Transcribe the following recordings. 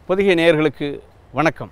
பொதிகை நேயர்களுக்கு வணக்கம்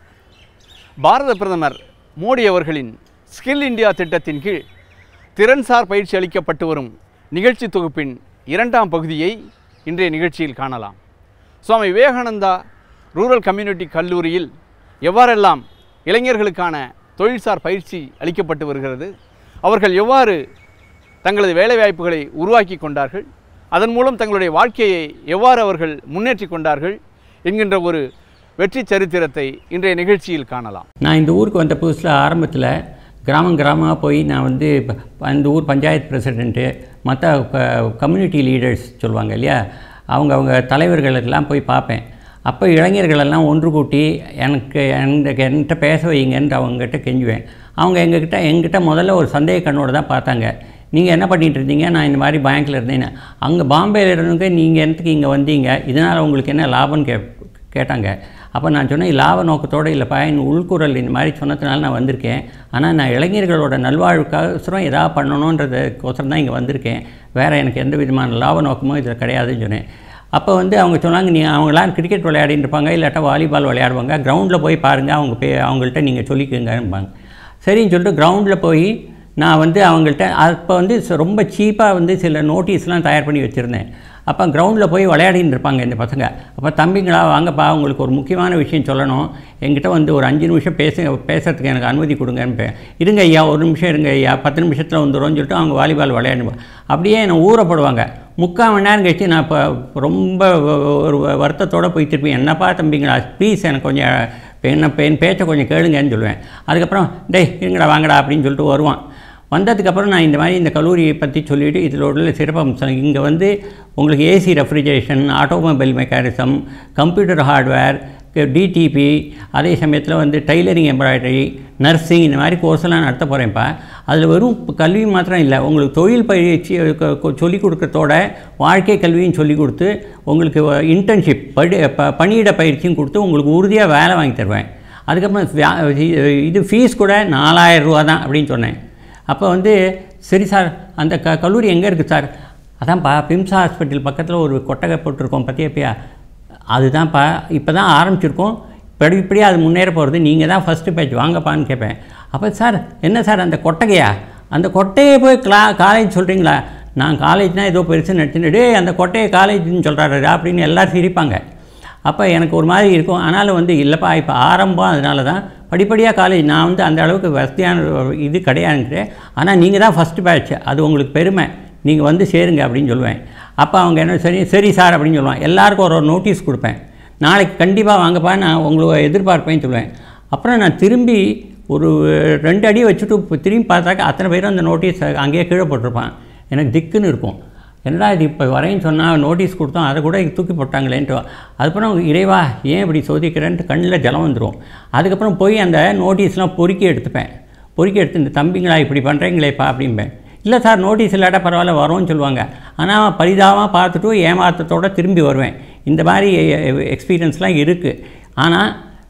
பாரத பிரதமர் மோடி அவர்களின் ஸ்கில் இந்தியா திட்டத்தின் கீழ் திறன்சார் பயிற்சி அளிக்கப்பட்டு வரும் நிகழ்ச்சி தொகுப்பின் இரண்டாம் பகுதியை இன்றைய நிகழ்ச்சியில் காணலாம் சுவாமி விவேகானந்தா ரூரல் கம்யூனிட்டி கல்லூரியில் எவ்வாறெல்லாம் இளைஞர்களுக்கான தொழில்சார் பயிற்சி அளிக்கப்பட்டு வருகிறது அவர்கள் எவ்வாறு தங்களது வேலைவாய்ப்புகளை உருவாக்கி கொண்டார்கள் அதன் மூலம் தங்களுடைய வாழ்க்கையை எவ்வாறு அவர்கள் முன்னேற்றி கொண்டார்கள் என்கின்ற ஒரு வெற்றி சரித்திரத்தை இன்றைய நிகழ்ச்சியில் காணலாம் நான் இந்த ஊருக்கு வந்த புதுசில் ஆரம்பத்தில் கிராமம் கிராமமாக போய் நான் வந்து ப- அந்த ஊர் பஞ்சாயத்து பிரசிடெண்ட்டு மற்ற கம்யூனிட்டி லீடர்ஸ் சொல்லுவாங்க இல்லையா அவங்க அவங்க தலைவர்களுக்கெல்லாம் போய் பார்ப்பேன் அப்போ இளைஞர்களெல்லாம் ஒன்று கூட்டி எனக்கு எனக்கு என்கிட்ட பேச வைங்கன்னு அவங்ககிட்ட கெஞ்சுவேன் அவங்க எங்ககிட்ட எங்கிட்ட முதல்ல ஒரு சந்தேக கண்ணோடு தான் பார்த்தாங்க நீங்கள் என்ன பண்ணிட்டு இருந்தீங்க நான் இந்த மாதிரி பேங்க்கில் இருந்தேன்னு அங்கே பாம்பேயில் இருந்தவங்க நீங்கள் என்னத்துக்கு இங்கே வந்தீங்க இதனால் உங்களுக்கு என்ன லாபம்னு கே கேட்டாங்க அப்போ நான் சொன்னேன் லாப நோக்கத்தோடு இல்லைப்பா என் உள்குரல் இந்த மாதிரி சொன்னதுனால நான் வந்திருக்கேன் ஆனால் நான் இளைஞர்களோட நல்வாழ்வுக்கோசரம் எதாவது பண்ணணுன்றதுக்கோசரம் தான் இங்கே வந்திருக்கேன் வேறு எனக்கு எந்த விதமான லாப நோக்கமும் இதில் கிடையாதுன்னு சொன்னேன் அப்போ வந்து அவங்க சொன்னாங்க நீ அவங்களாம் கிரிக்கெட் விளையாடிட்டு இருப்பாங்க இல்லாட்டா வாலிபால் விளையாடுவாங்க கிரவுண்டில் போய் பாருங்கள் அவங்க பே அவங்கள்ட்ட நீங்கள் சொல்லிக்கோங்கம்பாங்க சரின்னு சொல்லிட்டு கிரவுண்டில் போய் நான் வந்து அவங்கள்ட்ட அப்போ வந்து ச- ரொம்ப சீப்பாக வந்து சில நோட்டீஸ்லாம் தயார் பண்ணி வச்சுருந்தேன் அப்போ கிரவுண்டில் போய் விளையாடின்னு இருப்பாங்க இந்த பசங்க அப்போ தம்பிங்களா வாங்கப்பா உங்களுக்கு ஒரு முக்கியமான விஷயம் சொல்லணும் என்கிட்ட வந்து ஒரு அஞ்சு நிமிஷம் பேச பேசுறதுக்கு எனக்கு அனுமதி கொடுங்கன்னு இருங்க ஐயா ஒரு நிமிஷம் இருங்க ஐயா பத்து நிமிஷத்தில் வந்துடும்னு சொல்லிட்டு அவங்க வாலிபால் விளையாடுவாங்க அப்படியே என்னை ஊறப்படுவாங்க முக்கால் மணி நேரம் கழிச்சு நான் இப்போ ரொம்ப வ- ஒரு வருத்தத்தோடு போய் திருப்பி என்னப்பா தம்பிங்களா ப்ளீஸ் எனக்கு கொஞ்சம் என்ன என் பேச்சை கொஞ்சம் கேளுங்கன்னு சொல்லுவேன் அதுக்கப்புறம் டேய் இருங்கடா வாங்கடா அப்படின்னு சொல்லிட்டு வருவான் வந்ததுக்கப்புறம் நான் இந்த மாதிரி இந்த கல்லூரியை பற்றி சொல்லிவிட்டு இதில் உள்ள சிறப்பம்சம் இங்கே வந்து உங்களுக்கு AC refrigeration automobile mechanism computer hardware DTP அதே சமயத்தில் வந்து டைலரிங் எம்ப்ராய்டரி நர்சிங் இந்த மாதிரி கோர்ஸ்லாம் நடத்த போகிறேன்ப்பா அதில் வெறும் கல்வி மாத்திரம் இல்லை உங்களுக்கு தொழில் பயிற்சி க- க- சொல்லிக் கொடுக்கறதோட வாழ்க்கை கல்வியும் சொல்லிக் கொடுத்து உங்களுக்கு இன்டர்ன்ஷிப் படி ப பணியிட பயிற்சியும் கொடுத்து உங்களுக்கு உறுதியாக வேலை வாங்கி தருவேன் அதுக்கப்புறம் வியா- இது- இது ஃபீஸ் கூட நாலாயிரம் ரூபா தான் அப்படின்னு சொன்னேன் அப்போ வந்து சரி சார் அந்த க கல்லூரி எங்கே இருக்குது சார் அதான்ப்பா பிம்சா ஹாஸ்பிட்டல் பக்கத்தில் ஒரு கொட்டகை போட்டிருக்கோம் பற்றியப்பையா அதுதான்ப்பா இப்போ தான் ஆரம்பிச்சிருக்கோம் படிப்படியாக அது முன்னேற போகிறது நீங்கள் தான் ஃபஸ்ட்டு பேட்ச் வாங்கப்பான்னு கேட்பேன் அப்போ சார் என்ன சார் அந்த கொட்டகையா அந்த கொட்டையை போய் கிளா காலேஜ் சொல்கிறீங்களா நான் காலேஜ்னால் ஏதோ பெருசு நடிச்சுன்னு டேய் அந்த கொட்டையை காலேஜ்னு சொல்கிறாரு அப்படின்னு எல்லோரும் சிரிப்பாங்க அப்போ எனக்கு ஒரு மாதிரி இருக்கும் ஆனாலும் வந்து இல்லைப்பா இப்போ ஆரம்பம் அதனால தான் படிப்படியாக காலேஜ் நான் வந்து அந்த அளவுக்கு வசதியான ஒரு இது கிடையாதுன்ட்டு ஆனால் நீங்கள் தான் ஃபஸ்ட்டு பேட்ச் அது உங்களுக்கு பெருமை நீங்கள் வந்து சேருங்க அப்படின்னு சொல்லுவேன் அப்போ அவங்க என்ன சரி சரி சார் அப்படின்னு சொல்லுவான் எல்லாருக்கும் ஒரு ஒரு நோட்டீஸ் கொடுப்பேன் நாளைக்கு கண்டிப்பாக வாங்கப்பா நான் உங்களை எதிர்பார்ப்பேன்னு சொல்லுவேன் அப்புறம் நான் திரும்பி ஒரு ரெண்டு அடி வச்சுட்டு இப்போ திரும்பி பார்த்தாக்க அத்தனை பேரும் அந்த நோட்டீஸ் அங்கேயே கீழே போட்டிருப்பான் எனக்கு திக்குன்னு இருக்கும் என்னடா இது இப்போ வரேன்னு சொன்னால் நோட்டீஸ் கொடுத்தோம் அதை கூட தூக்கி போட்டாங்களேன்ட்டு அதுக்கப்புறம் இறைவா ஏன் இப்படி சோதிக்கிறேன்ட்டு கண்ணில் ஜலம் வந்துடும் அதுக்கப்புறம் போய் அந்த நோட்டீஸ்லாம் பொறுக்கி எடுத்துப்பேன் பொறுக்கி எடுத்து இந்த தம்பிங்களா இப்படி பண்ணுறீங்களேப்பா அப்படிம்பேன் இல்லை சார் நோட்டீஸ் இல்லாட்டா பரவாயில்ல வரோன்னு சொல்லுவாங்க ஆனால் பரிதாபமாக பார்த்துட்டு ஏமாற்றத்தோட திரும்பி வருவேன் இந்த மாதிரி எக்ஸ்பீரியன்ஸ்லாம் இருக்குது ஆனால்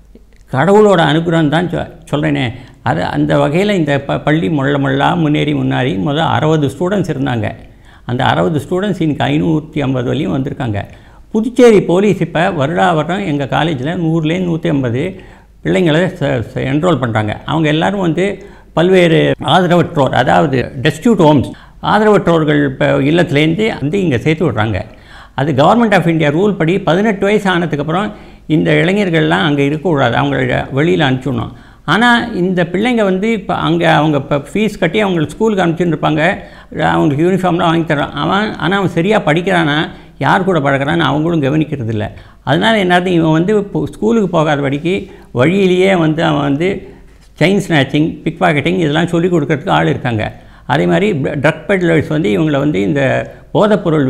கடவுளோட அனுகிரகம் தான் சொ சொல்கிறேனே அது அந்த வகையில் இந்த ப பள்ளி மொள்ள மொள்ளா முன்னேறி முன்னாடி முதல் அறுபது ஸ்டூடெண்ட்ஸ் இருந்தாங்க அந்த அறுபது ஸ்டூடெண்ட்ஸ் இன்னைக்கு ஐநூற்றி ஐம்பது வரையும் வந்திருக்காங்க புதுச்சேரி போலீஸ் இப்போ வருடா வருடம் எங்கள் காலேஜில் நூறுலேருந்து நூற்றி ஐம்பது பிள்ளைங்களை என்ரோல் பண்ணுறாங்க அவங்க எல்லாரும் வந்து பல்வேறு ஆதரவற்றோர் அதாவது டெஸ்டியூட் ஹோம்ஸ் ஆதரவற்றோர்கள் இப்போ இல்லத்துலேருந்து வந்து இங்கே சேர்த்து விட்றாங்க அது கவர்மெண்ட் ஆஃப் இந்தியா ரூல் படி பதினெட்டு வயசு ஆனதுக்கப்புறம் இந்த இளைஞர்கள்லாம் அங்கே இருக்கக்கூடாது அவங்கள வெளியில் அனுப்பிச்சிடணும் ஆனால் இந்த பிள்ளைங்க வந்து இப்போ அங்கே அவங்க இப்போ ஃபீஸ் கட்டி அவங்க ஸ்கூலுக்கு அனுப்பிச்சுட்டு இருப்பாங்க அவங்களுக்கு யூனிஃபார்ம்லாம் வாங்கி தர்றான் அவன் ஆனால் அவன் சரியாக படிக்கிறானா யார் கூட பழகிறான்னு அவங்களும் கவனிக்கிறது இல்லை அதனால் என்னது இவன் வந்து இப்போ ஸ்கூலுக்கு போகாதபடிக்கு வழியிலேயே வந்து அவன் வந்து செயின் ஸ்நாச்சிங் பிக் பாக்கெட்டிங் இதெல்லாம் சொல்லிக் கொடுக்கறதுக்கு ஆள் இருக்காங்க அதே மாதிரி ட்ரக் பெட்லர்ஸ் வந்து இவங்களை வந்து இந்த போதைப்பொருள்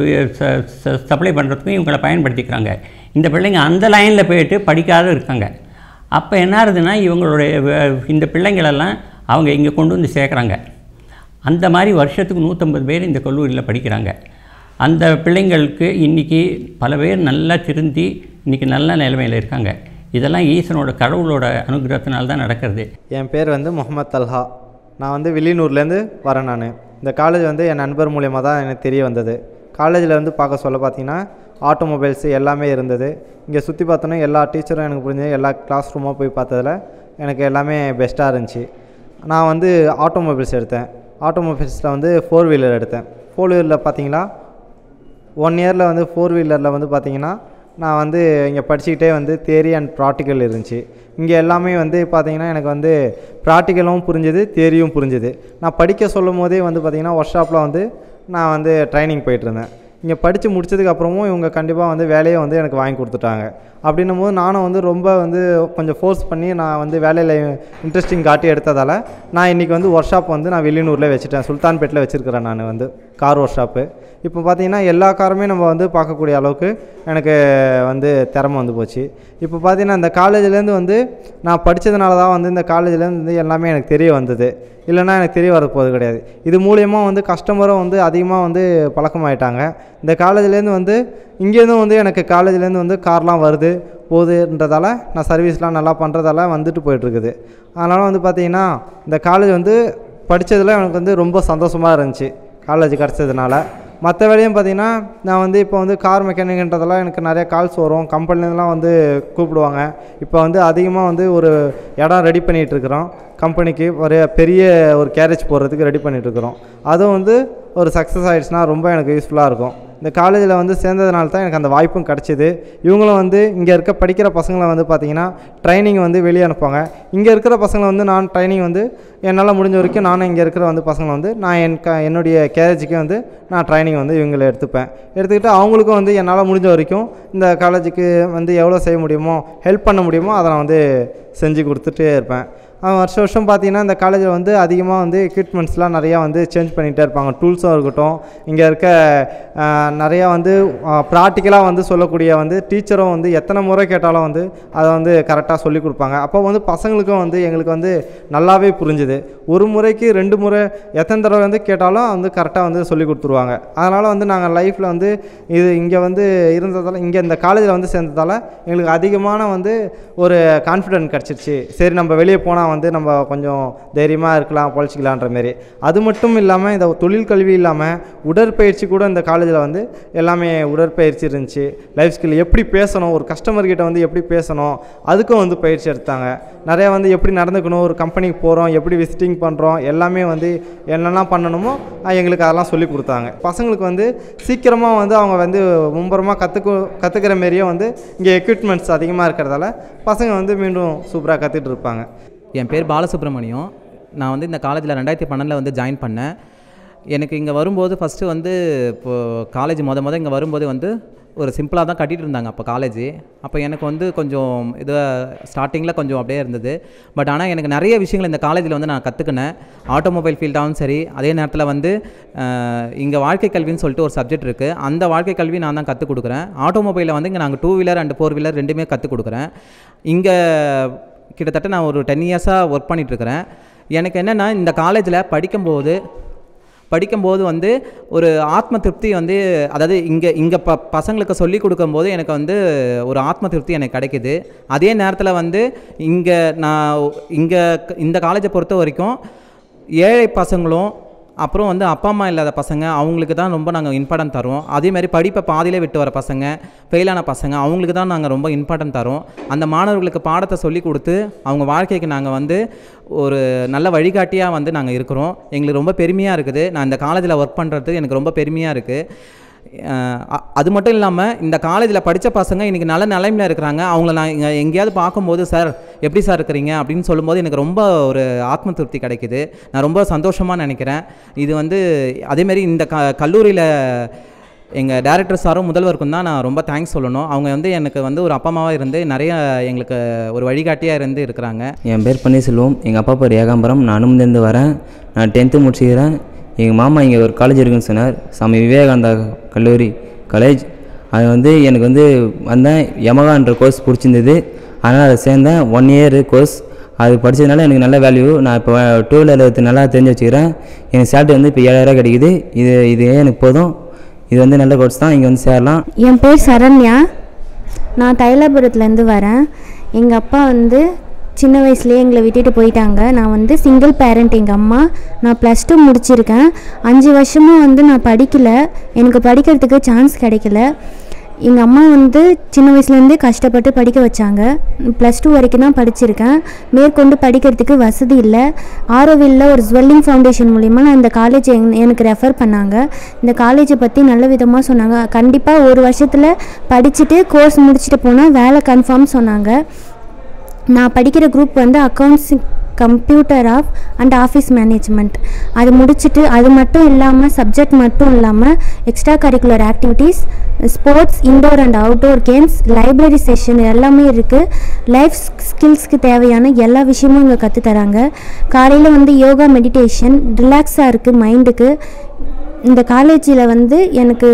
சப்ளை பண்ணுறதுக்கும் இவங்களை பயன்படுத்திக்கிறாங்க இந்த பிள்ளைங்க அந்த லைனில் போயிட்டு படிக்காத இருக்காங்க அப்போ என்ன ஆகுதுன்னா இவங்களுடைய வ- இந்த பிள்ளைங்களெல்லாம் அவங்க இங்கே கொண்டு வந்து சேர்க்குறாங்க அந்த மாதிரி வருஷத்துக்கு நூற்றம்பது பேர் இந்த கல்லூரியில் படிக்கிறாங்க அந்த பிள்ளைங்களுக்கு இன்றைக்கி பல பேர் நல்லா திருந்தி இன்றைக்கி நல்ல நிலைமையில் இருக்காங்க இதெல்லாம் ஈசனோட கடவுளோட அனுகிரகத்தினால தான் நடக்கிறது என் பேர் வந்து முகமது தல்ஹா நான் வந்து வில்லியனூர்லேருந்து வரேன் நான் இந்த காலேஜ் வந்து என் நண்பர் மூலியமாக தான் எனக்கு தெரிய வந்தது காலேஜில் வந்து பார்க்க சொல்ல பார்த்தீங்கன்னா ஆட்டோமொபைல்ஸு எல்லாமே இருந்தது இங்கே சுற்றி பார்த்தோன்னா எல்லா டீச்சரும் எனக்கு புரிஞ்சது எல்லா கிளாஸ் ரூமாக போய் பார்த்ததுல எனக்கு எல்லாமே பெஸ்ட்டாக இருந்துச்சு நான் வந்து ஆட்டோமொபைல்ஸ் எடுத்தேன் ஆட்டோமொபைல்ஸில் வந்து ஃபோர் வீலர் எடுத்தேன் ஃபோர் வீலரில் பார்த்தீங்களா ஒன் இயரில் வந்து ஃபோர் வீலரில் வந்து பார்த்தீங்கன்னா நான் வந்து இங்கே படிச்சுக்கிட்டே வந்து தியரி அண்ட் ப்ராக்டிக்கல் இருந்துச்சு இங்கே எல்லாமே வந்து பார்த்தீங்கன்னா எனக்கு வந்து ப்ராக்டிக்கலும் புரிஞ்சுது தியரியும் புரிஞ்சுது நான் படிக்க சொல்லும் போதே வந்து பார்த்தீங்கன்னா ஒர்க் ஷாப்பில் வந்து நான் வந்து ட்ரைனிங் போயிட்டுருந்தேன் இங்கே படித்து முடிச்சதுக்கு அப்புறமும் இவங்க கண்டிப்பாக வந்து வேலையை வந்து எனக்கு வாங்கி கொடுத்துட்டாங்க அப்படின்னும் போது நானும் வந்து ரொம்ப வந்து கொஞ்சம் ஃபோர்ஸ் பண்ணி நான் வந்து வேலையில் இன்ட்ரெஸ்டிங் காட்டி எடுத்ததால் நான் இன்றைக்கி வந்து ஒர்க் ஷாப் வந்து நான் வெளியூரில் வச்சுட்டேன் சுல்தான்பேட்டில் வச்சுருக்கிறேன் நான் வந்து கார் ஒர்க் ஷாப்பு இப்போ பார்த்தீங்கன்னா எல்லா காருமே நம்ம வந்து பார்க்கக்கூடிய அளவுக்கு எனக்கு வந்து திறமை வந்து போச்சு இப்போ பார்த்தீங்கன்னா இந்த காலேஜ்லேருந்து வந்து நான் படித்ததுனால தான் வந்து இந்த காலேஜ்லேருந்து வந்து எல்லாமே எனக்கு தெரிய வந்தது இல்லைன்னா எனக்கு தெரிய வர போகிறது கிடையாது இது மூலயமா வந்து கஸ்டமரும் வந்து அதிகமாக வந்து பழக்கமாயிட்டாங்க இந்த காலேஜ்லேருந்து வந்து இங்கேருந்தும் வந்து எனக்கு காலேஜ்லேருந்து வந்து கார்லாம் வருது போகுதுன்றதால நான் சர்வீஸ்லாம் நல்லா பண்ணுறதால வந்துட்டு போயிட்டுருக்குது அதனால் வந்து பார்த்திங்கன்னா இந்த காலேஜ் வந்து படித்ததில் எனக்கு வந்து ரொம்ப சந்தோஷமாக இருந்துச்சு காலேஜ் கிடச்சதுனால மற்ற வேலையும் பார்த்தீங்கன்னா நான் வந்து இப்போ வந்து கார் மெக்கானிக்ன்றதெல்லாம் எனக்கு நிறைய கால்ஸ் வரும் கம்பெனிலேருந்துலாம் வந்து கூப்பிடுவாங்க இப்போ வந்து அதிகமாக வந்து ஒரு இடம் ரெடி பண்ணிகிட்டு இருக்கிறோம் கம்பெனிக்கு ஒரு பெரிய ஒரு கேரேஜ் போடுறதுக்கு ரெடி பண்ணிகிட்டு இருக்கிறோம் அதுவும் வந்து ஒரு சக்ஸஸ் ஆகிடுச்சுன்னா ரொம்ப எனக்கு யூஸ்ஃபுல்லாக இருக்கும் இந்த காலேஜில் வந்து சேர்ந்ததுனால தான் எனக்கு அந்த வாய்ப்பும் கிடச்சிது இவங்களும் வந்து இங்கே இருக்க படிக்கிற பசங்களை வந்து பார்த்திங்கன்னா ட்ரைனிங் வந்து வெளியே அனுப்புவாங்க இங்கே இருக்கிற பசங்களை வந்து நான் ட்ரைனிங் வந்து என்னால் முடிஞ்ச வரைக்கும் நானும் இங்கே இருக்கிற வந்து பசங்களை வந்து நான் என் க என்னுடைய கேரேஜுக்கு வந்து நான் ட்ரைனிங் வந்து இவங்களை எடுத்துப்பேன் எடுத்துக்கிட்டு அவங்களுக்கும் வந்து என்னால் முடிஞ்ச வரைக்கும் இந்த காலேஜுக்கு வந்து எவ்வளோ செய்ய முடியுமோ ஹெல்ப் பண்ண முடியுமோ அதை நான் வந்து செஞ்சு கொடுத்துட்டே இருப்பேன் அவன் வருஷம் வருஷம் பார்த்தீங்கன்னா இந்த காலேஜில் வந்து அதிகமாக வந்து எக்யூப்மெண்ட்ஸ்லாம் நிறையா வந்து சேஞ்ச் பண்ணிகிட்டே இருப்பாங்க டூல்ஸும் இருக்கட்டும் இங்கே இருக்க ஆஹ், நிறையா வந்து ப்ராக்டிக்கலாக வந்து சொல்லக்கூடிய வந்து டீச்சரும் வந்து எத்தனை முறை கேட்டாலும் வந்து அதை வந்து கரெக்டாக சொல்லி கொடுப்பாங்க அப்போ வந்து பசங்களுக்கும் வந்து எங்களுக்கு வந்து நல்லாவே புரிஞ்சுது ஒரு முறைக்கு ரெண்டு முறை எத்தனை தடவை வந்து கேட்டாலும் வந்து கரெக்டாக வந்து சொல்லி கொடுத்துருவாங்க அதனால் வந்து நாங்கள் லைஃப்பில் வந்து இது இங்கே வந்து இருந்ததால் இங்கே இந்த காலேஜில் வந்து சேர்ந்ததால் எங்களுக்கு அதிகமான வந்து ஒரு கான்ஃபிடென்ட் கிடச்சிருச்சு சரி நம்ம வெளியே போனால் வந்து நம்ம கொஞ்சம் தைரியமாக இருக்கலாம் பொழைச்சிக்கலான்ற மாரி அது மட்டும் இல்லாமல் இந்த தொழில் கல்வி இல்லாமல் உடற்பயிற்சி கூட இந்த காலேஜில் வந்து எல்லாமே உடற்பயிற்சி இருந்துச்சு லைஃப் ஸ்கில் எப்படி பேசணும் ஒரு கஸ்டமர் கிட்ட வந்து எப்படி பேசணும் அதுக்கும் வந்து பயிற்சி எடுத்தாங்க நிறையா வந்து எப்படி நடந்துக்கணும் ஒரு கம்பெனிக்கு போகிறோம் எப்படி விசிட்டிங் பண்ணுறோம் எல்லாமே வந்து என்னெல்லாம் பண்ணணுமோ அஹ் எங்களுக்கு அதெல்லாம் சொல்லி கொடுத்தாங்க பசங்களுக்கு வந்து சீக்கிரமாக வந்து அவங்க வந்து மும்பரமாக கற்றுக்க கற்றுக்கிற மாரியே வந்து இங்கே எக்யூப்மெண்ட்ஸ் அதிகமாக இருக்கிறதால பசங்க வந்து மீண்டும் சூப்பராக கற்றுட்டு இருப்பாங்க என் பேர் பாலசுப்ரமணியம் நான் வந்து இந்த காலேஜில் ரெண்டாயிரத்தி பன்னெண்டில் வந்து ஜாயின் பண்ணேன் எனக்கு இங்கே வரும்போது ஃபஸ்ட்டு வந்து இப்போது காலேஜ் மொத மொதல் இங்கே வரும்போது வந்து ஒரு சிம்பிளாக தான் கட்டிகிட்டு இருந்தாங்க அப்போ காலேஜ் அப்போ எனக்கு வந்து கொஞ்சம் இது ஸ்டார்டிங்கில் கொஞ்சம் அப்படியே இருந்தது பட் ஆனால் எனக்கு நிறைய விஷயங்கள் இந்த காலேஜில் வந்து நான் கற்றுக்கினேன் ஆட்டோமொபைல் ஃபீல்டாகவும் சரி அதே நேரத்தில் வந்து இங்கே வாழ்க்கை கல்வின்னு சொல்லிட்டு ஒரு சப்ஜெக்ட் இருக்குது அந்த வாழ்க்கை கல்வி நான் தான் கற்றுக் கொடுக்குறேன் ஆட்டோமொபைலில் வந்து இங்கே நாங்கள் two wheeler and four wheeler ரெண்டுமே கற்றுக் கொடுக்குறேன் இங்கே கிட்டத்தட்ட நான் ஒரு டென் இயர்ஸாக ஒர்க் பண்ணிகிட்ருக்கிறேன் எனக்கு என்னென்னா இந்த காலேஜில் படிக்கும்போது படிக்கும்போது வந்து ஒரு ஆத்ம திருப்தி வந்து அதாவது இங்கே இங்கே ப பசங்களுக்கு சொல்லி கொடுக்கும்போது எனக்கு வந்து ஒரு ஆத்ம திருப்தி எனக்கு கிடைக்குது அதே நேரத்தில் வந்து இங்கே நான் இங்கே இந்த காலேஜை பொறுத்த வரைக்கும் ஏழை பசங்களும் அப்புறம் வந்து அப்பா அம்மா இல்லாத பசங்க அவங்களுக்கு தான் ரொம்ப நாங்கள் இம்பார்ட்டன்ட் தரோம் அதே மாதிரி படிப்பை பாதியிலே விட்டு வர பசங்க ஃபெயிலான பசங்க அவங்களுக்கு தான் நாங்கள் ரொம்ப இம்பார்ட்டன்ட் தரோம் அந்த மாணவர்களுக்கு பாடத்தை சொல்லி கொடுத்து அவங்க வாழ்க்கைக்கு நாங்கள் வந்து ஒரு நல்ல வழிகாட்டியாக வந்து நாங்கள் இருக்கிறோம் எங்களுக்கு ரொம்ப பெருமையாக இருக்குது நான் இந்த காலேஜில் ஒர்க் பண்ணுறது எனக்கு ரொம்ப பெருமையாக இருக்குது அஹ் அ- அது மட்டும் இல்லாமல் இந்த காலேஜில் படித்த பசங்க இன்றைக்கி நல்ல நிலைமையில் இருக்கிறாங்க அவங்கள நான் இங்கே எங்கேயாவது பார்க்கும்போது சார் எப்படி சார் இருக்கிறீங்க அப்படின்னு சொல்லும்போது எனக்கு ரொம்ப ஒரு ஆத்ம திருப்தி கிடைக்குது நான் ரொம்ப சந்தோஷமாக நினைக்கிறேன் இது வந்து அதேமாரி இந்த க கல்லூரியில் எங்கள் டேரக்டர் சாரும் முதல்வருக்கும் தான் நான் ரொம்ப தேங்க்ஸ் சொல்லணும் அவங்க வந்து எனக்கு வந்து ஒரு அப்பா அம்மாவாக இருந்து நிறைய எங்களுக்கு ஒரு வழிகாட்டியாக இருந்து இருக்கிறாங்க என் பேர் பன்னீர்செல்வம் எங்கள் அப்பா பேர் ஏகாம்பரம் நான் அனுமதிந்து வரேன் நான் டென்த்து முடிச்சுக்கிறேன் எங்கள் மாமா இங்கே ஒரு காலேஜ் இருக்குன்னு சொன்னார் சாமி விவேகானந்தா கல்லூரி காலேஜ் அது வந்து எனக்கு வந்து வந்தேன் யமகான்ற கோர்ஸ் பிடிச்சிருந்தது அதனால் அதை சேர்ந்தேன் ஒன் இயர் கோர்ஸ் அது படித்ததுனால எனக்கு நல்ல வேல்யூ நான் இப்போ டூ வீலர் நல்லா தெரிஞ்சு வச்சுக்கிறேன் எனக்கு சேலரி வந்து இப்போ ஏழாயிரம் கிடைக்குது இது இது எனக்கு போதும் இது வந்து நல்ல கோர்ஸ் தான் இங்கே வந்து சேரலாம் என் பேர் சரண்யா நான் தைலாபுரத்துலேருந்து வரேன் எங்கள் அப்பா வந்து சின்ன வயசுலேயே எங்களை விட்டுட்டு போயிட்டாங்க நான் வந்து சிங்கிள் பேரண்ட் எங்கள் அம்மா நான் ப்ளஸ் டூ முடிச்சிருக்கேன் அஞ்சு வருஷமும் வந்து நான் படிக்கல எனக்கு படிக்கிறதுக்கு சான்ஸ் கிடைக்கல எங்கள் அம்மா வந்து சின்ன வயசுலேருந்தே கஷ்டப்பட்டு படிக்க வச்சாங்க ப்ளஸ் டூ வரைக்கும் தான் படிச்சிருக்கேன் மேற்கொண்டு படிக்கிறதுக்கு வசதி இல்லை ஆரோவில்ல ஒரு ஸ்வெல்லிங் ஃபவுண்டேஷன் மூலிமா நான் இந்த காலேஜ் எனக்கு ரெஃபர் பண்ணாங்க இந்த காலேஜை பற்றி நல்ல விதமாக சொன்னாங்க கண்டிப்பாக ஒரு வருஷத்தில் படிச்சுட்டு கோர்ஸ் முடிச்சுட்டு போனால் வேலை கன்ஃபார்ம் சொன்னாங்க நான் படிக்கிற குரூப் வந்து accounts computer off and office management அது முடிச்சுட்டு அது மட்டும் இல்லாமல் சப்ஜெக்ட் மட்டும் இல்லாமல் extra curricular activities sports indoor and outdoor games library session எல்லாமே இருக்குது லைஃப் ஸ்கில்ஸ்க்கு தேவையான எல்லா விஷயமும் இங்கே கற்றுத்தராங்க காலையில் வந்து யோகா மெடிடேஷன் ரிலாக்ஸாக இருக்குது மைண்டுக்கு இந்த காலேஜில் வந்து எனக்கு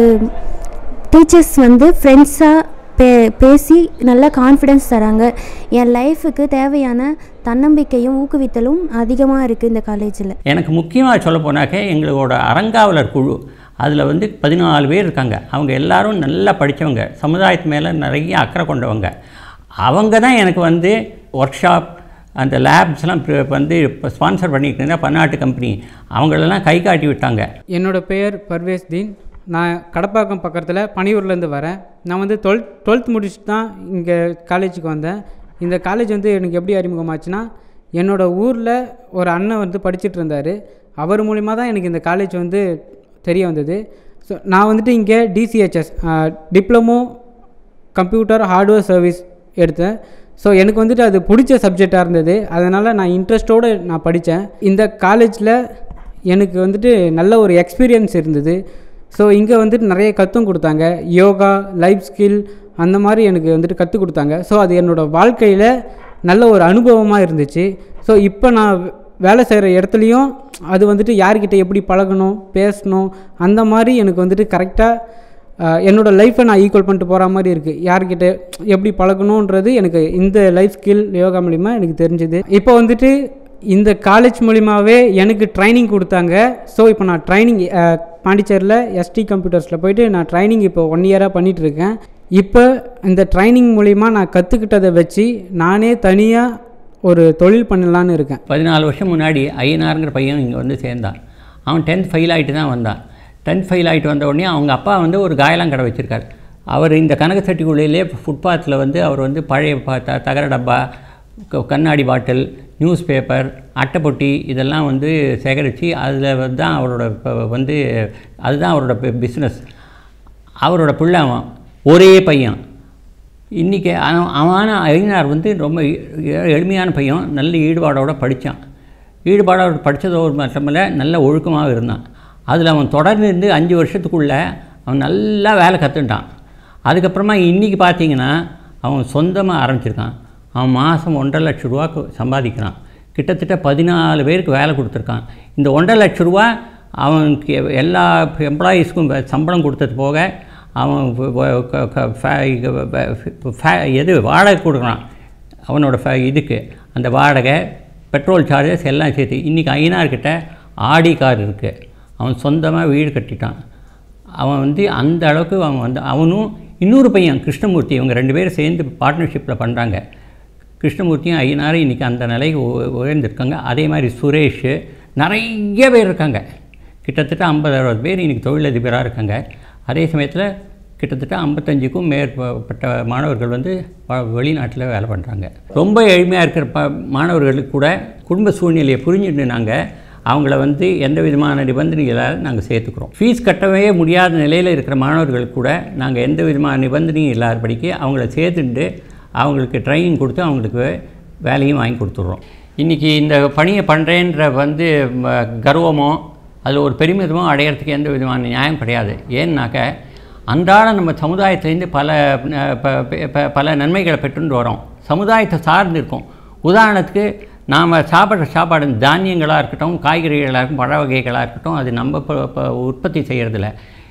டீச்சர்ஸ் வந்து ஃப்ரெண்ட்ஸாக பே பேசி நல்ல கான்ஃபிடென்ஸ் தராங்க என் லைஃபுக்கு தேவையான தன்னம்பிக்கையும் ஊக்குவித்தலும் அதிகமாக இருக்குது இந்த காலேஜில் எனக்கு முக்கியமாக சொல்ல போனாக்க எங்களோட அறங்காவலர் குழு அதில் வந்து பதினாலு பேர் இருக்காங்க அவங்க எல்லாரும் நல்லா படித்தவங்க சமுதாயத்து மேலே நிறைய அக்கறை கொண்டவங்க அவங்க தான் எனக்கு வந்து ஒர்க் ஷாப் அந்த லேப்ஸ்லாம் வந்து இப்போ ஸ்பான்சர் பண்ணிட்டு இருந்தா பன்னாட்டு கம்பெனி அவங்களெல்லாம் கை காட்டி விட்டாங்க என்னோடய பெயர் பர்வேஸ் தீன் நான் கடப்பாக்கம் பக்கத்தில் பனியூர்லேருந்து வரேன் நான் வந்து டுவெல்த் டுவெல்த் முடிச்சுட்டு தான் இங்கே காலேஜுக்கு வந்தேன் இந்த காலேஜ் வந்து எனக்கு எப்படி அறிமுகமாச்சுன்னா என்னோடய ஊரில் ஒரு அண்ணன் வந்து படிச்சுட்டு இருந்தார் அவர் மூலிமா தான் எனக்கு இந்த காலேஜ் வந்து தெரிய வந்தது ஸோ நான் வந்துட்டு இங்கே DCHS diploma computer hardware service எடுத்தேன் ஸோ எனக்கு வந்துட்டு அது பிடிச்ச சப்ஜெக்டாக இருந்தது அதனால் நான் இன்ட்ரெஸ்ட்டோடு நான் படித்தேன் இந்த காலேஜில் எனக்கு வந்துட்டு நல்ல ஒரு எக்ஸ்பீரியன்ஸ் இருந்தது ஸோ இங்கே வந்துட்டு நிறைய கற்றும் கொடுத்தாங்க யோகா லைஃப் ஸ்கில் அந்த மாதிரி எனக்கு வந்துட்டு கற்றுக் கொடுத்தாங்க ஸோ அது என்னோடய வாழ்க்கையில் நல்ல ஒரு அனுபவமாக இருந்துச்சு ஸோ இப்போ நான் வேலை செய்கிற இடத்துலையும் அது வந்துட்டு யார்கிட்ட எப்படி பழகணும் பேசணும் அந்த மாதிரி எனக்கு வந்துட்டு கரெக்டாக என்னோடய லைஃப்பை நான் ஈக்குவல் பண்ணிட்டு போகிற மாதிரி இருக்குது யார்கிட்ட எப்படி பழகணுன்றது எனக்கு இந்த லைஃப் ஸ்கில் யோகா மூலிமா எனக்கு தெரிஞ்சுது இப்போ வந்துட்டு இந்த காலேஜ் மூலிமாவே எனக்கு ட்ரைனிங் கொடுத்தாங்க ஸோ இப்போ நான் ட்ரைனிங் பாண்டிச்சேரியில் எஸ்டி கம்ப்யூட்டர்ஸில் போயிட்டு நான் ட்ரைனிங் இப்போ ஒன் இயராக பண்ணிகிட்டு இருக்கேன் இப்போ இந்த ட்ரைனிங் மூலிமா நான் கற்றுக்கிட்டதை வச்சு நானே தனியாக ஒரு தொழில் பண்ணலான்னு இருக்கேன் பதினாலு வருஷம் முன்னாடி ஐயனாருங்கிற பையன் இங்கே வந்து சேர்ந்தான் அவன் டென்த் ஃபெயில் ஆகிட்டு தான் வந்தான் டென்த் ஃபெயில் ஆகிட்டு வந்த உடனே அவங்க அப்பா வந்து ஒரு காயலாம் கடை வச்சுருக்காரு அவர் இந்த கனகசட்டிக்குள்ளேயே ஃபுட்பாத்தில் வந்து அவர் வந்து பழைய ப- த தகர டப்பா க- கண்ணாடி பாட்டில் நியூஸ் பேப்பர் அட்டைப்பொட்டி இதெல்லாம் வந்து சேகரித்து அதில் தான் அவரோட இப்போ வந்து அதுதான் அவரோட பிஸ்னஸ் அவரோட பிள்ளை அவன் ஒரே பையன் இன்றைக்கி அவன் அவன ஐயனார் வந்து ரொம்ப எ- எளிமையான பையன் நல்ல ஈடுபாடோட படித்தான் ஈடுபாடோட படித்ததோடு மட்டுமல்ல நல்ல ஒழுக்கமாக இருந்தான் அதில் அவன் தொடர்ந்து இருந்து அஞ்சு வருஷத்துக்குள்ளே அவன் நல்லா வேலை கற்றுட்டான் அதுக்கப்புறமா இன்றைக்கி பார்த்தீங்கன்னா அவன் சொந்தமாக ஆரம்பிச்சிருக்கான் அவன் மாதம் ஒன்றரை லட்ச ரூபாக்கு சம்பாதிக்கிறான் கிட்டத்தட்ட பதினாலு பேருக்கு வேலை கொடுத்துருக்கான் இந்த ஒன்றரை லட்ச ரூபா அவனுக்கு எல்லா எம்ப்ளாயீஸ்க்கும் சம்பளம் கொடுத்தது போக அவன் வ- வ- க- க- ஃபே- வ- ஃபே- எது வாடகை கொடுக்குறான் அவனோட ஃபே இதுக்கு அந்த வாடகை பெட்ரோல் சார்ஜஸ் எல்லாம் சேர்த்து இன்றைக்கி ஐநார்கிட்ட ஆடி கார் இருக்குது அவன் சொந்தமாக வீடு கட்டிட்டான் அவன் வந்து அந்த அளவுக்கு அவன் வந்து அவனும் இன்னொரு பையன் கிருஷ்ணமூர்த்தி இவங்க ரெண்டு பேரும் சேர்ந்து பார்ட்னர்ஷிப்பில் பண்ணுறாங்க கிருஷ்ணமூர்த்தியும் ஐயனாரும் இன்றைக்கி அந்த நிலைக்கு உ- உயர்ந்திருக்காங்க அதே மாதிரி சுரேஷ் நிறைய பேர் இருக்காங்க கிட்டத்தட்ட ஐம்பது அறுபது பேர் இன்றைக்கி தொழிலதிபராக இருக்காங்க அதே சமயத்தில் கிட்டத்தட்ட ஐம்பத்தஞ்சுக்கும் மேற்பட்ட மாணவர்கள் வந்து வெளிநாட்டில் வேலை பண்ணுறாங்க ரொம்ப எளிமையாக இருக்கிற ப மாணவர்களுக்கு கூட குடும்ப சூழ்நிலையை புரிஞ்சுட்டு நாங்கள் அவங்கள வந்து எந்த விதமான நிபந்தனைகளால் நாங்கள் சேர்த்துக்கிறோம் ஃபீஸ் கட்டவே முடியாத நிலையில் இருக்கிற மாணவர்களுக்கு கூட நாங்கள் எந்த விதமான நிபந்தனையும் இல்லாதபடிக்கு அவங்கள சேர்த்துட்டு அவங்களுக்கு ட்ரைனிங் கொடுத்து அவங்களுக்கு வேலையும் வாங்கி கொடுத்துட்றோம் இன்றைக்கி இந்த பணியை பண்ணுறேன்ற வந்து ம, கர்வமோ அதில் ஒரு பெருமிதமோ அடையிறதுக்கு எந்த விதமான நியாயம் கிடையாது ஏன்னாக்க அன்றாட நம்ம சமுதாயத்திலேருந்து பல அஹ், ப- ப- ப- பல நன்மைகளை பெற்றுண்டு வரோம் சமுதாயத்தை சார்ந்து இருக்கோம் உதாரணத்துக்கு நாம் சாப்பிட்ற சாப்பாடு தானியங்களாக இருக்கட்டும் காய்கறிகளாக இருக்கட்டும் பழ வகைகளாக இருக்கட்டும் அது நம்ம இப்போ இப்போ உற்பத்தி செய்கிறதில்ல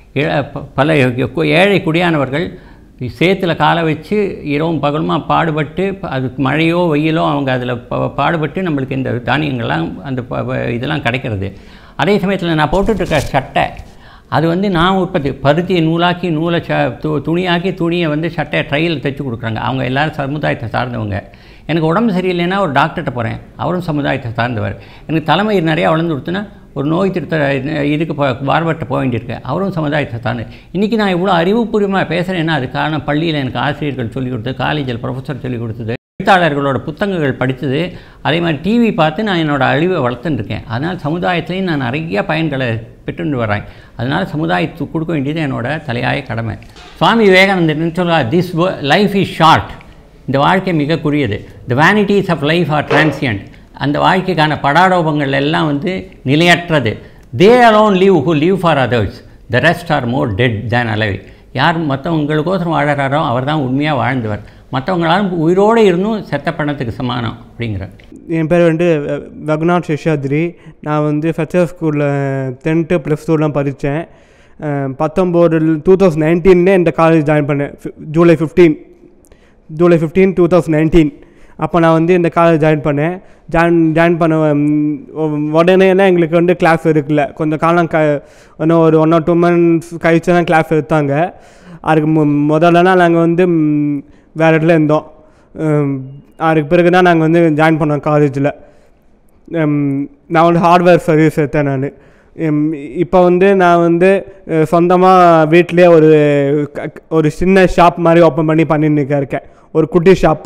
பல கு- ஏழை குடியானவர்கள் சேத்துல காலை வச்சு இரவும் பகலுமா பாடுபட்டு அது மழையோ வெயிலோ அவங்க அதில் பாடுபட்டு நம்மளுக்கு இந்த தானியங்கள்லாம் அந்த ப- ப- இதெல்லாம் கிடைக்கிறது அதே சமயத்தில் நான் போட்டுட்டு இருக்க சட்டை அது வந்து நான் உற்பத்தி பருத்தியை நூலாக்கி நூலை ச து துணியாக்கி துணியை வந்து சட்டையை ட்ரையில் தைச்சு கொடுக்குறாங்க அவங்க எல்லாரும் சமுதாயத்தை சார்ந்தவங்க எனக்கு உடம்பு சரியில்லைன்னா ஒரு டாக்டர்கிட்ட போகிறேன் அவரும் சமுதாயத்தை சார்ந்தவர் எனக்கு தலைமயிர் நிறையா வளர்ந்து கொடுத்துன்னா ஒரு நோய் திருத்த இதுக்கு பார்பட்ட போக வேண்டியிருக்கேன் அவரும் சமுதாயத்தை தான் இன்றைக்கி நான் இவ்வளோ அறிவுபூர்வமாக பேசுகிறேன்னா அது காரணம் பள்ளியில் எனக்கு ஆசிரியர்கள் சொல்லிக் கொடுத்தது காலேஜில் ப்ரொஃபஸர் சொல்லிக் கொடுத்தது எழுத்தாளர்களோட புத்தகங்கள் படித்தது அதே மாதிரி டிவி பார்த்து நான் என்னோடய அறிவை வளர்த்துன்னு இருக்கேன் அதனால் சமுதாயத்திலையும் நான் நிறைய பயன்களை பெற்றுண்டு வரேன் அதனால் சமுதாயத்துக்கு கொடுக்க வேண்டியது என்னோட தலையாய கடமை சுவாமி விவேகானந்தர் சொல்லுவார் திஸ் லைஃப் இஸ் ஷார்ட் இந்த வாழ்க்கை மிக குறியது the vanities of life are transient அந்த வாழ்க்கைக்கான படாடோபங்கள் எல்லாம் வந்து நிலையற்றது they alone live who live for others the rest are more dead than alive யார் மற்றவங்களுக்கோசரம் வாழறாரோ அவர் தான் உண்மையாக வாழ்ந்தவர் மற்றவங்களாலும் உயிரோடு இருந்தும் செத்த பணத்துக்கு சமானம் அப்படிங்கிறார் என் பேர் வந்து அஹ், ரகுநாத் சேஷாத்ரி நான் வந்து ஃபெச்சர் ஸ்கூலில் டென்த்து ப்ளஸ் டூலாம் படித்தேன் பத்தொம்போது டூ தௌசண்ட் நைன்டீன்லே இந்த காலேஜ் ஜாயின் பண்ணேன் ஃபி- July fifteen July fifteen two thousand nineteen அப்போ நான் வந்து இந்த காலேஜ் ஜாயின் பண்ணேன் ஜாயின் ஜாயின் பண்ண ம், உடனேலாம் எங்களுக்கு வந்து கிளாஸ் இருக்குல்ல கொஞ்சம் காலம் க இன்னும் ஒரு ஒன் ஆர் டூ மந்த்ஸ் கழிச்சு தான் கிளாஸ் எடுத்தாங்க அதுக்கு மு முதல்லலாம் நாங்கள் வந்து ம், வேறு இடத்துல இருந்தோம் ம், அதுக்கு பிறகு தான் நாங்கள் வந்து ஜாயின் பண்ணோம் காலேஜில் நான் வந்து ஹார்ட்வேர் சர்வீஸ் எடுத்தேன் நான் இப்போ வந்து நான் வந்து சொந்தமாக வீட்டிலே ஒரு க- க- ஒரு சின்ன ஷாப் மாதிரி ஓப்பன் பண்ணி பண்ணின்னு இருக்கேன் ஒரு குட்டி ஷாப்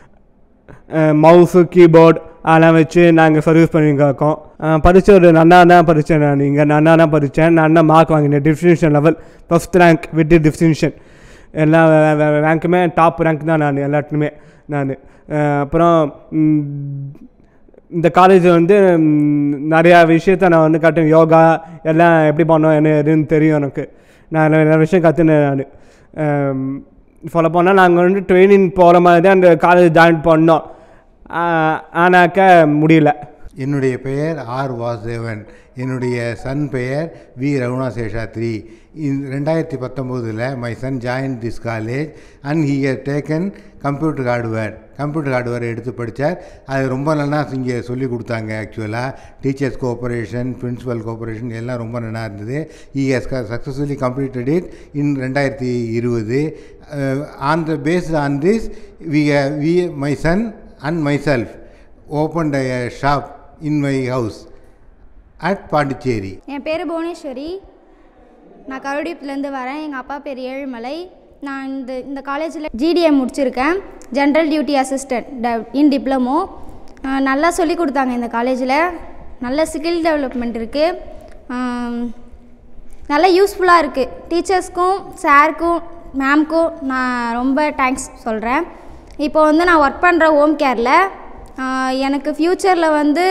மவுஸு கீபோர்ட் அதெல்லாம் வச்சு நாங்கள் சர்வீஸ் பண்ணிட்டு இருக்கோம் படித்த ஒரு நன்னா தான் படித்தேன் நான் இங்கே நன்னா தான் படித்தேன் நன்னா மார்க் வாங்கினேன் distinction level first rank with distinction எல்லா ரேங்க்குமே டாப் ரேங்க் தான் நான் எல்லாத்துலேயுமே நான் அப்புறம் ம், இந்த காலேஜ் வந்து ம், நிறையா விஷயத்த நான் வந்து கற்றுன் யோகா எல்லாம் எப்படி பண்ணோம் என்ன எதுன்னு தெரியும் எனக்கு நான் நிறைய விஷயம் கற்றுனேன் நான் சொல்ல போனால் நாங்கள் வந்து ட்ரைனிங் போகிற மாதிரி தான் அந்த காலேஜ் ஜாயின் பண்ணோம் ஆ- ஆனாக்க முடியல என்னுடைய பெயர் ஆர் வாசுதேவன் என்னுடைய சன் பெயர் வி ரகுணா சேஷாத்ரி இன் ரெண்டாயிரத்தி பத்தொம்போதில் my son join this college and he her taken computer hardware computer hardware எடுத்து படித்தார் அது ரொம்ப நல்லா இங்கே சொல்லி கொடுத்தாங்க ஆக்சுவலாக டீச்சர்ஸ் கோஆப்ரேஷன் பிரின்சிபல் கோஆப்ரேஷன் எல்லாம் ரொம்ப நல்லா இருந்தது he has successfully completed it in ரெண்டாயிரத்தி இருபது on the based on this we we my son and my self opened a shop in my house at Pondicherry. என் பேர் புவனேஸ்வரி நான் கருடிப்புலேருந்து வரேன் எங்கள் அப்பா பேர் ஏழுமலை நான் இந்த இந்த காலேஜில் ஜிடிஎம் முடிச்சிருக்கேன் ஜென்ரல் டியூட்டி அசிஸ்டன்ட் ட இன் டிப்ளமோ நல்லா சொல்லி கொடுத்தாங்க இந்த காலேஜில் நல்ல ஸ்கில் டெவலப்மெண்ட் இருக்குது நல்லா யூஸ்ஃபுல்லாக இருக்குது டீச்சர்ஸ்க்கும் சாருக்கும் மேம்க்கும் நான் ரொம்ப தேங்க்ஸ் சொல்கிறேன் இப்போ வந்து நான் ஒர்க் பண்ணுற ஹோம் கேரில் எனக்கு ஃப்யூச்சரில் வந்து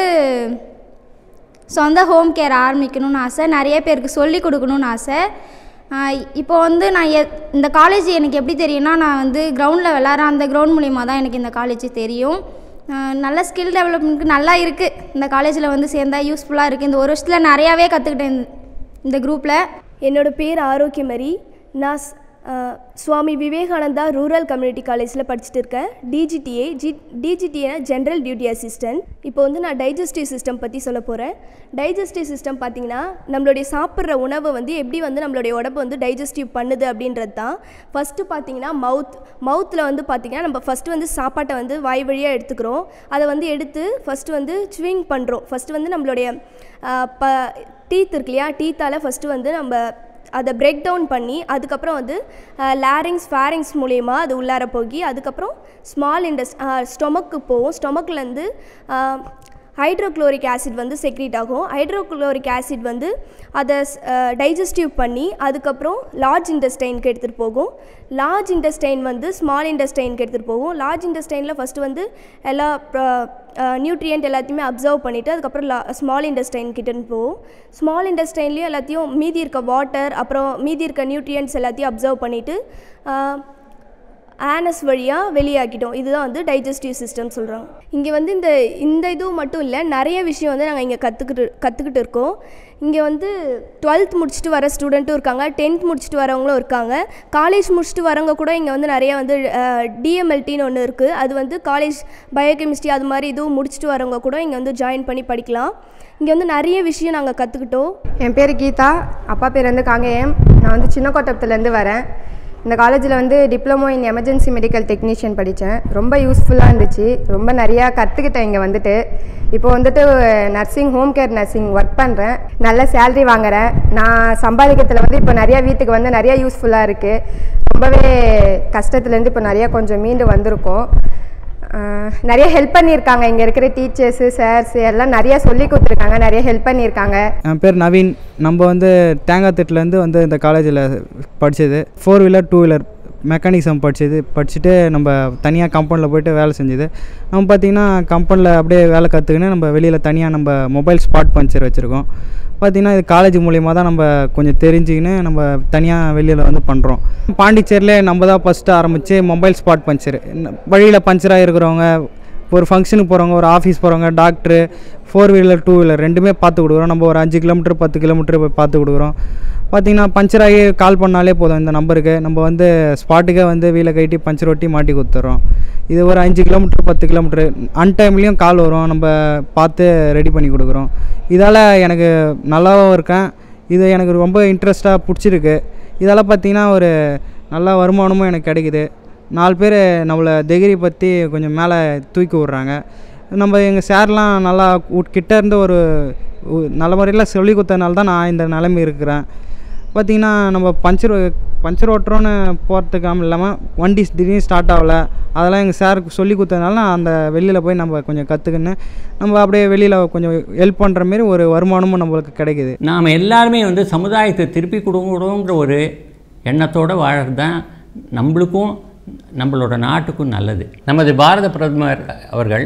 சொந்த ஹோம் கேர் ஆரம்பிக்கணும்னு ஆசை நிறைய பேருக்கு சொல்லி கொடுக்கணும்னு ஆசை ஆஹ் இப்போ வந்து நான் எ இந்த காலேஜ் எனக்கு எப்படி தெரியும்னா நான் வந்து கிரவுண்டில் விளாட்ற அந்த கிரவுண்ட் மூலிமா தான் எனக்கு இந்த காலேஜ் தெரியும் ஆஹ் நல்ல ஸ்கில் டெவலப்மெண்ட்க்கு நல்லா இருக்குது இந்த காலேஜில் வந்து சேர்ந்தா யூஸ்ஃபுல்லாக இருக்குது இந்த ஒரு வருஷத்தில் நிறையாவே கற்றுக்கிட்டேன் இந்த- இந்த குரூப்பில் என்னோட பேர் ஆரோக்கியமரி நான் ஸ்- அஹ், சுவாமி விவேகானந்தா ரூரல் கம்யூனிட்டி காலேஜில் படிச்சுட்டு இருக்கேன் DGDA G DGDA general duty assistant இப்போ வந்து நான் டைஜஸ்டிவ் சிஸ்டம் பற்றி சொல்ல போகிறேன் டைஜஸ்டிவ் சிஸ்டம் பார்த்திங்கன்னா நம்மளுடைய சாப்பிட்ற உணவை வந்து எப்படி வந்து நம்மளுடைய உடம்பு வந்து டைஜஸ்டிவ் பண்ணுது அப்படின்றது தான் ஃபஸ்ட்டு பார்த்தீங்கன்னா மவுத் மவுத்தில் வந்து பார்த்திங்கன்னா நம்ம ஃபஸ்ட்டு வந்து சாப்பாட்டை வந்து வாய் வழியாக எடுத்துக்கிறோம் அதை வந்து எடுத்து ஃபஸ்ட்டு வந்து ஸ்விங் பண்ணுறோம் ஃபஸ்ட்டு வந்து நம்மளுடைய அஹ், ப டீத் இருக்கு இல்லையா டீத்தால் ஃபஸ்ட்டு வந்து நம்ம அதை பிரேக் டவுன் பண்ணி அதுக்கப்புறம் வந்து லேரிங்ஸ் ஃபேரிங்ஸ் மூலயமா அது உள்ளார போகி அதுக்கப்புறம் ஸ்மால் இண்டஸ் ஸ்டொமக்கு போகும் ஸ்டொமக்லேருந்து ஹைட்ரோக்ளோரிக் ஆசிட் வந்து செக்ரீட் ஆகும் ஹைட்ரோக்ளோரிக் ஆசிட் வந்து அதை டைஜஸ்டிவ் பண்ணி அதுக்கப்புறம் லார்ஜ் இன்டெஸ்டைனுக்கு எடுத்துகிட்டு போகும் லார்ஜ் இன்டெஸ்டைன் வந்து ஸ்மால் இன்டெஸ்டைனுக்கு எடுத்துகிட்டு போகும் லார்ஜ் இன்டெஸ்டைனில் ஃபஸ்ட்டு வந்து எல்லா நியூட்ரியன்ட் எல்லாத்தையுமே அப்சர்வ் பண்ணிவிட்டு அதுக்கப்புறம் லா ஸ்மால் இன்டெஸ்டைன் கிட்டன்னு போகும் ஸ்மால் இன்டெஸ்டைன்லேயும் எல்லாத்தையும் மீதி இருக்க வாட்டர் அப்புறம் மீதி இருக்க நியூட்ரியன்ட்ஸ் எல்லாத்தையும் அப்சர்வ் பண்ணிவிட்டு ஆனஸ் வழியாக வெளியாக்கிட்டோம் இதுதான் வந்து டைஜஸ்டிவ் சிஸ்டம் சொல்கிறாங்க இங்கே வந்து இந்த இந்த இதுவும் மட்டும் இல்லை நிறைய விஷயம் வந்து நாங்கள் இங்கே கற்றுக்கிட்டு கற்றுக்கிட்டு இருக்கோம் இங்கே வந்து டுவெல்த் முடிச்சுட்டு வர ஸ்டூடெண்ட்டும் இருக்காங்க டென்த் முடிச்சுட்டு வரவங்களும் இருக்காங்க காலேஜ் முடிச்சுட்டு வரவங்க கூட இங்கே வந்து நிறைய வந்து டிஎம்எல்டின்னு ஒன்று இருக்குது அது வந்து காலேஜ் பயோகெமிஸ்ட்ரி அது மாதிரி இதுவும் முடிச்சுட்டு வரவங்க கூட இங்கே வந்து ஜாயின் பண்ணி படிக்கலாம் இங்கே வந்து நிறைய விஷயம் நாங்கள் கற்றுக்கிட்டோம் என் பேர் கீதா அப்பா பேர் வந்து காங்கேயம் நான் வந்து சின்ன கோட்டத்துலேருந்து வரேன் இந்த காலேஜில் வந்து diploma in emergency medical technician படித்தேன் ரொம்ப யூஸ்ஃபுல்லாக இருந்துச்சு ரொம்ப நிறையா கற்றுக்கிட்டேன் இங்கே வந்துட்டு இப்போ வந்துட்டு nursing home care nursing work பண்ணுறேன் நல்ல சேல்ரி வாங்குறேன் நான் சம்பாதிக்கிறதுல வந்து இப்போ நிறையா வீட்டுக்கு வந்து நிறையா யூஸ்ஃபுல்லாக இருக்குது ரொம்பவே கஷ்டத்துலேருந்து இப்போ நிறையா கொஞ்சம் மீண்டு வந்திருக்கோம் ஆஹ் நிறைய ஹெல்ப் பண்ணியிருக்காங்க இங்கே இருக்கிற டீச்சர்ஸு சார்ஸ் எல்லாம் நிறைய சொல்லி கொடுத்துருக்காங்க நிறைய ஹெல்ப் பண்ணியிருக்காங்க என் பேர் நவீன் நம்ம வந்து தேங்காய்த்திட்டுலேருந்து வந்து இந்த காலேஜில் படித்தது four wheeler two wheeler mechanism படித்தது படிச்சுட்டு நம்ம தனியாக கம்பெனியில் போயிட்டு வேலை செஞ்சது நம்ம பார்த்திங்கன்னா கம்பெனியில் அப்படியே வேலை கற்றுக்கின்னு நம்ம வெளியில் தனியாக நம்ம மொபைல் ஸ்பாட் பஞ்சர் வச்சுருக்கோம் பார்த்திங்கன்னா இது காலேஜ் மூலியமாக தான் நம்ம கொஞ்சம் தெரிஞ்சுக்கின்னு நம்ம தனியாக வெளியில் வந்து பண்ணுறோம் பாண்டிச்சேரியிலே நம்ம தான் ஃபஸ்ட்டு ஆரம்பித்து மொபைல் ஸ்பாட் பஞ்சர் வழியில் பஞ்சராக இருக்கிறவங்க ஒரு ஃபங்க்ஷனுக்கு போகிறவங்க ஒரு ஆஃபீஸ் போகிறவங்க doctor four wheeler two wheeler ரெண்டுமே பார்த்து கொடுக்குறோம் நம்ம ஒரு அஞ்சு கிலோமீட்டர் பத்து கிலோமீட்டர் போய் பார்த்து கொடுக்குறோம் பார்த்திங்கன்னா பஞ்சர் ஆகி கால் பண்ணாலே போதும் இந்த நம்பருக்கு நம்ம வந்து ஸ்பாட்டுக்கே வந்து வீலை கட்டி பஞ்சர் ஒட்டி மாட்டி கொடுத்துட்றோம் இது ஒரு அஞ்சு கிலோமீட்டர் பத்து கிலோமீட்டர் அன்டைம்லேயும் கால் வரும் நம்ம பார்த்து ரெடி பண்ணி கொடுக்குறோம் இதால் எனக்கு நல்லாவும் இருக்கேன் இது எனக்கு ரொம்ப இன்ட்ரெஸ்ட்டாக பிடிச்சிருக்கு இதால் பார்த்திங்கன்னா ஒரு நல்ல வருமானமும் எனக்கு கிடைக்குது நாலு பேர் நம்மளை டிகிரி பற்றி கொஞ்சம் மேலே தூக்கி விட்றாங்க நம்ம எங்கள் சார்லாம் நல்லா உட்- கிட்ட இருந்து ஒரு உ- நல்ல முறையில் சொல்லி கொடுத்ததுனால தான் நான் இந்த நிலைமை இருக்கிறேன் பார்த்திங்கன்னா நம்ம பஞ்சர் பஞ்சர் ஓட்டுறோன்னு போகிறதுக்காம இல்லாமல் வண்டி திடீர்னு ஸ்டார்ட் ஆகல அதெல்லாம் எங்கள் சாருக்கு சொல்லி கொடுத்ததுனால நான் அந்த வெளியில் போய் நம்ம கொஞ்சம் கற்றுக்கின்னு நம்ம அப்படியே வெளியில் கொஞ்சம் ஹெல்ப் பண்ணுற மாரி ஒரு வருமானமும் நம்மளுக்கு கிடைக்குது நாம் எல்லாருமே வந்து சமுதாயத்தை திருப்பி கொடுக்கணுங்கிற ஒரு எண்ணத்தோடு வாழறது தான் நம்மளுக்கும் நம்மளோட நாட்டுக்கும் நல்லது நமது பாரத பிரதமர் அவர்கள்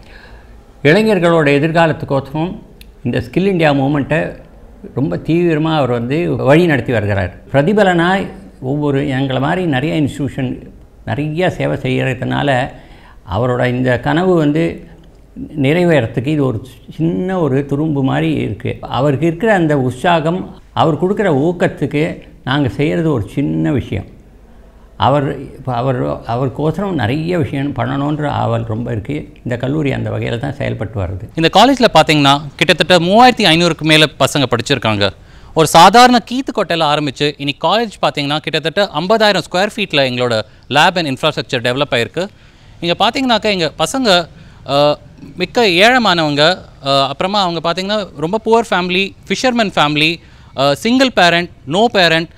இளைஞர்களோட எதிர்காலத்துக்கோசரம் இந்த ஸ்கில் இந்தியா மூமெண்ட்டை ரொம்ப தீவிரமாக அவர் வந்து வழி நடத்தி வருகிறார் பிரதிபலனாய் ஒவ்வொரு எங்களை மாதிரி நிறைய இன்ஸ்டியூஷன் நிறைய சேவை செய்கிறதுனால அவரோட இந்த கனவு வந்து நிறைவேறத்துக்கு இது ஒரு சின்ன ஒரு துரும்பு மாதிரி இருக்குது அவருக்கு இருக்கிற அந்த உற்சாகம் அவர் கொடுக்குற ஊக்கத்துக்கு நாங்கள் செய்கிறது ஒரு சின்ன விஷயம் அவர் இப்போ அவர் அவருக்கோசரம் நிறைய விஷயம் பண்ணணுன்ற ஆவல் ரொம்ப இருக்குது இந்த கல்லூரி அந்த வகையில் தான் செயல்பட்டு வருது இந்த காலேஜில் பார்த்தீங்கன்னா கிட்டத்தட்ட மூவாயிரத்தி ஐநூறுக்கு மேலே பசங்க படிச்சிருக்காங்க ஒரு சாதாரண கீத்து கொட்டையில் ஆரம்பித்து இன்னைக்கு காலேஜ் பார்த்தீங்கன்னா கிட்டத்தட்ட ஐம்பதாயிரம் ஸ்கொயர் ஃபீட்டில் எங்களோட லேப் அண்ட் இன்ஃப்ராஸ்ட்ரக்சர் டெவலப் ஆயிருக்கு இங்கே பார்த்தீங்கன்னாக்கா எங்கள் பசங்க அஹ், மிக்க ஏழமானவங்க அஹ், அப்புறமா அவங்க பார்த்தீங்கன்னா ரொம்ப poor family fisherman family single parent no parent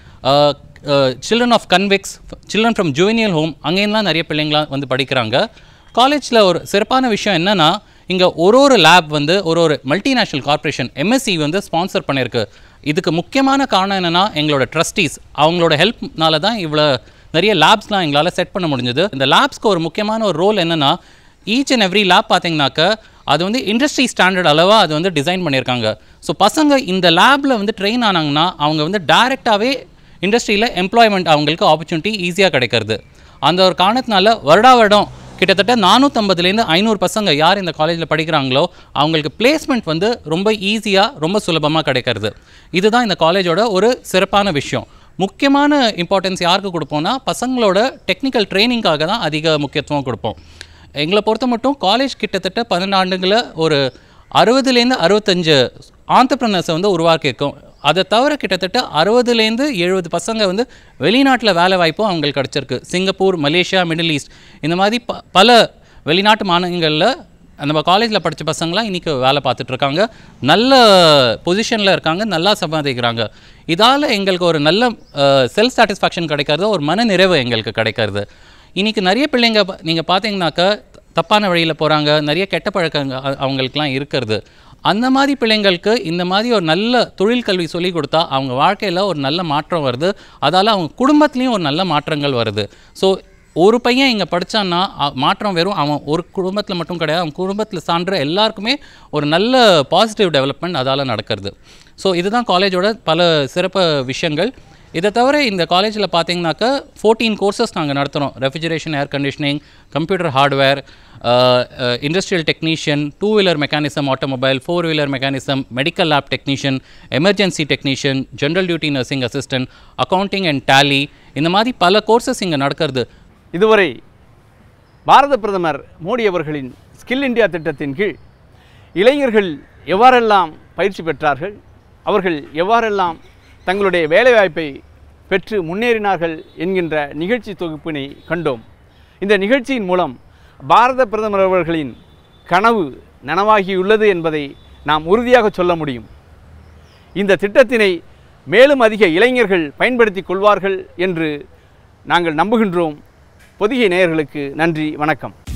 children of convicts children from juvenile home அங்கேருந்துலாம் நிறைய பிள்ளைங்களாம் வந்து படிக்கிறாங்க காலேஜில் ஒரு சிறப்பான விஷயம் என்னென்னா இங்கே ஒரு ஒரு லேப் வந்து ஒரு ஒரு மல்டிநேஷ்னல் கார்ப்பரேஷன் எம்எஸ்சி வந்து ஸ்பான்சர் பண்ணியிருக்கு இதுக்கு முக்கியமான காரணம் என்னென்னா எங்களோட ட்ரஸ்டீஸ் அவங்களோட ஹெல்ப்னால தான் இவ்வளோ நிறைய லேப்ஸ்லாம் எங்களால் செட் பண்ண முடிஞ்சது இந்த லேப்ஸ்க்கு ஒரு முக்கியமான ஒரு ரோல் என்னென்னா ஈச் அண்ட் எவ்ரி லேப் பார்த்தீங்கன்னாக்க அது வந்து இண்டஸ்ட்ரி ஸ்டாண்டர்ட் அளவாக அது வந்து டிசைன் பண்ணியிருக்காங்க ஸோ பசங்க இந்த லேபில் வந்து ட்ரெயின் ஆனாங்கன்னா அவங்க வந்து டைரெக்டாகவே இண்டஸ்ட்ரியில் எம்ப்ளாய்மெண்ட் அவங்களுக்கு ஆப்பர்ச்சுனிட்டி ஈஸியாக கிடைக்கிறது அந்த ஒரு காரணத்தினால வருடா வருடம் கிட்டத்தட்ட நானூற்றம்பதுலேருந்து ஐநூறு பசங்க யார் இந்த காலேஜில் படிக்கிறாங்களோ அவங்களுக்கு பிளேஸ்மெண்ட் வந்து ரொம்ப ஈஸியாக ரொம்ப சுலபமாக கிடைக்கிறது இதுதான் இந்த காலேஜோட ஒரு சிறப்பான விஷயம் முக்கியமான இம்பார்ட்டன்ஸ் யாருக்கு கொடுப்போம்னா பசங்களோட டெக்னிக்கல் ட்ரைனிங்காக தான் அதிக முக்கியத்துவம் கொடுப்போம் எங்களை பொறுத்த மட்டும் காலேஜ் கிட்டத்தட்ட பன்னெண்டு ஆண்டுகளில் ஒரு அறுபதுலேருந்து அறுபத்தஞ்சு ஆண்டர்ப்ரனர்ஸை வந்து உருவாக்கியிருக்கோம் அதை தவிர கிட்டத்தட்ட அறுபதுலேருந்து எழுபது பசங்க வந்து வெளிநாட்டில் வேலை வாய்ப்பும் அவங்களுக்கு கிடச்சிருக்கு சிங்கப்பூர் மலேசியா மிடில் ஈஸ்ட் இந்த மாதிரி ப பல வெளிநாட்டு மாநிலங்களில் நம்ம காலேஜில் படித்த பசங்களாம் இன்றைக்கி வேலை பார்த்துட்ருக்காங்க நல்ல பொசிஷனில் இருக்காங்க நல்லா சம்பாதிக்கிறாங்க இதால் எங்களுக்கு ஒரு நல்ல செல்ஃப் சாட்டிஸ்ஃபேக்ஷன் கிடைக்கிறது ஒரு மன நிறைவு எங்களுக்கு கிடைக்கிறது இன்றைக்கி நிறைய பிள்ளைங்க நீங்கள் பார்த்தீங்கன்னாக்கா தப்பான வழியில் போகிறாங்க நிறைய கெட்ட பழக்கங்க அ- அவங்களுக்குலாம் இருக்கிறது அந்த மாதிரி பிள்ளைங்களுக்கு இந்த மாதிரி ஒரு நல்ல தொழில் கல்வி சொல்லி கொடுத்தா அவங்க வாழ்க்கையில் ஒரு நல்ல மாற்றம் வருது அதால் அவங்க குடும்பத்துலேயும் ஒரு நல்ல மாற்றங்கள் வருது ஸோ ஒரு பையன் இங்கே படித்தான்னா மாற்றம் வெறும் அவன் ஒரு குடும்பத்தில் மட்டும் கிடையாது அவன் குடும்பத்தில் சான்ற எல்லாருக்குமே ஒரு நல்ல பாசிட்டிவ் டெவலப்மெண்ட் அதால் நடக்கிறது ஸோ இதுதான் காலேஜோட பல சிறப்பு விஷயங்கள் இதை தவிர இந்த காலேஜில் பார்த்தீங்கன்னாக்கா ஃபோர்டீன் கோர்சஸ் நாங்கள் நடத்துகிறோம் refrigeration air conditioning computer hardware industrial technician two wheeler mechanism automobile four wheeler mechanism medical lab technician emergency technician general duty nursing assistant accounting and Tally இந்த மாதிரி பல கோர்சஸ் இங்கே நடக்கிறது இதுவரை பாரத பிரதமர் மோடி அவர்களின் ஸ்கில் இந்தியா திட்டத்தின் கீழ் இளைஞர்கள் எவ்வாறெல்லாம் பயிற்சி பெற்றார்கள் அவர்கள் எவ்வாறெல்லாம் தங்களுடைய வேலைவாய்ப்பை பெற்று முன்னேறினார்கள் என்கின்ற நிகழ்ச்சி தொகுப்பினை கண்டோம் இந்த நிகழ்ச்சியின் மூலம் பாரத பிரதமர் அவர்களின் கனவு நனவாகியுள்ளது என்பதை நாம் உறுதியாக சொல்ல முடியும் இந்த திட்டத்தினை மேலும் அதிக இளைஞர்கள் பயன்படுத்தி கொள்வார்கள் என்று நாங்கள் நம்புகின்றோம் பொதிகை நேயர்களுக்கு நன்றி வணக்கம்